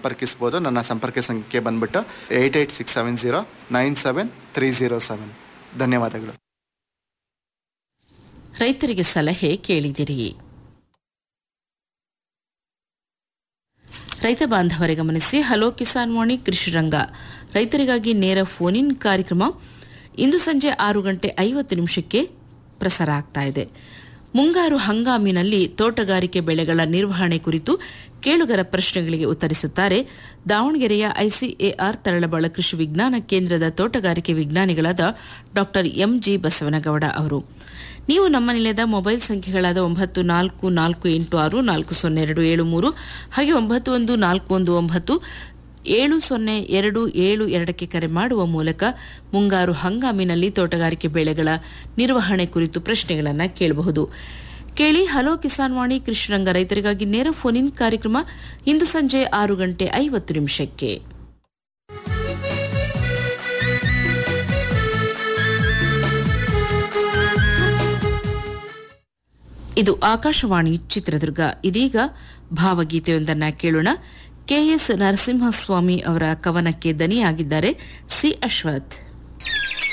ಸಂಪರ್ಕಿಸ್ಬೋದು ನನ್ನ ಸಂಪರ್ಕ ಸಂಖ್ಯೆ ಬಂದ್ಬಿಟ್ಟು eight eight six seven zero nine seven three zero seven ಧನ್ಯವಾದಗಳು ರೈತರಿಗೆ ಸಲಹೆ ಕೇಳಿದಿರಿ ರೈತ ಬಾಂಧವರೇ ಗಮನಿಸಿ ಹಲೋ ಕಿಸಾನ್ ವಾಣಿ ಕೃಷಿ ರಂಗ ರೈತರಿಗಾಗಿ ನೇರ ಫೋನ್ ಇನ್ ಕಾರ್ಯಕ್ರಮ ಇಂದು ಸಂಜೆ ಆರು ಗಂಟೆ ಐವತ್ತು ನಿಮಿಷಕ್ಕೆ ಪ್ರಸಾರ ಆಗ್ತಾ ಇದೆ ಮುಂಗಾರು ಹಂಗಾಮಿನಲ್ಲಿ ತೋಟಗಾರಿಕೆ ಬೆಳೆಗಳ ನಿರ್ವಹಣೆ ಕುರಿತು ಕೇಳುಗರ ಪ್ರಶ್ನೆಗಳಿಗೆ ಉತ್ತರಿಸುತ್ತಾರೆ ದಾವಣಗೆರೆಯ ಐಸಿಎಆರ್ ತರಳಬಾಳ ಕೃಷಿ ವಿಜ್ಞಾನ ಕೇಂದ್ರದ ತೋಟಗಾರಿಕೆ ವಿಜ್ಞಾನಿಗಳಾದ ಡಾ ಎಂಜಿ ಬಸವನಗೌಡ ಅವರು ನೀವು ನಮ್ಮ ನಿಲಯದ ಮೊಬೈಲ್ ಸಂಖ್ಯೆಗಳಾದ ಒಂಬತ್ತು ನಾಲ್ಕು ನಾಲ್ಕು ಎಂಟು ಆರು ನಾಲ್ಕು ಸೊನ್ನೆ ಎರಡು ಏಳು ಮೂರು ಹಾಗೆ ಒಂಬತ್ತು ಒಂದು ನಾಲ್ಕು ಒಂದು ಒಂಬತ್ತು ಏಳು ಸೊನ್ನೆ ಎರಡು ಏಳು ಎರಡಕ್ಕೆ ಕರೆ ಮಾಡುವ ಮೂಲಕ ಮುಂಗಾರು ಹಂಗಾಮಿನಲ್ಲಿ ತೋಟಗಾರಿಕೆ ಬೆಳೆಗಳ ನಿರ್ವಹಣೆ ಕುರಿತು ಪ್ರಶ್ನೆಗಳನ್ನು ಕೇಳಬಹುದು ಕೇಳಿ ಹಲೋ ಕಿಸಾನ್ ವಾಣಿ ಕೃಷ್ಣರಂಗ ರೈತರಿಗಾಗಿ ನೇರ ಫೋನ್ ಇನ್ ಕಾರ್ಯಕ್ರಮ ಇಂದು ಸಂಜೆ ಆರು ಗಂಟೆ ಐವತ್ತು ನಿಮಿಷಕ್ಕೆ ಇದು ಆಕಾಶವಾಣಿ ಚಿತ್ರದುರ್ಗ ಇದೀಗ ಭಾವಗೀತೆಯೊಂದನ್ನ ಕೇಳೋಣ ಕೆಎಸ್ ನರಸಿಂಹಸ್ವಾಮಿ ಅವರ ಕವನಕ್ಕೆ ದನಿಯಾಗಿದ್ದಾರೆ ಸಿ ಅಶ್ವಥ್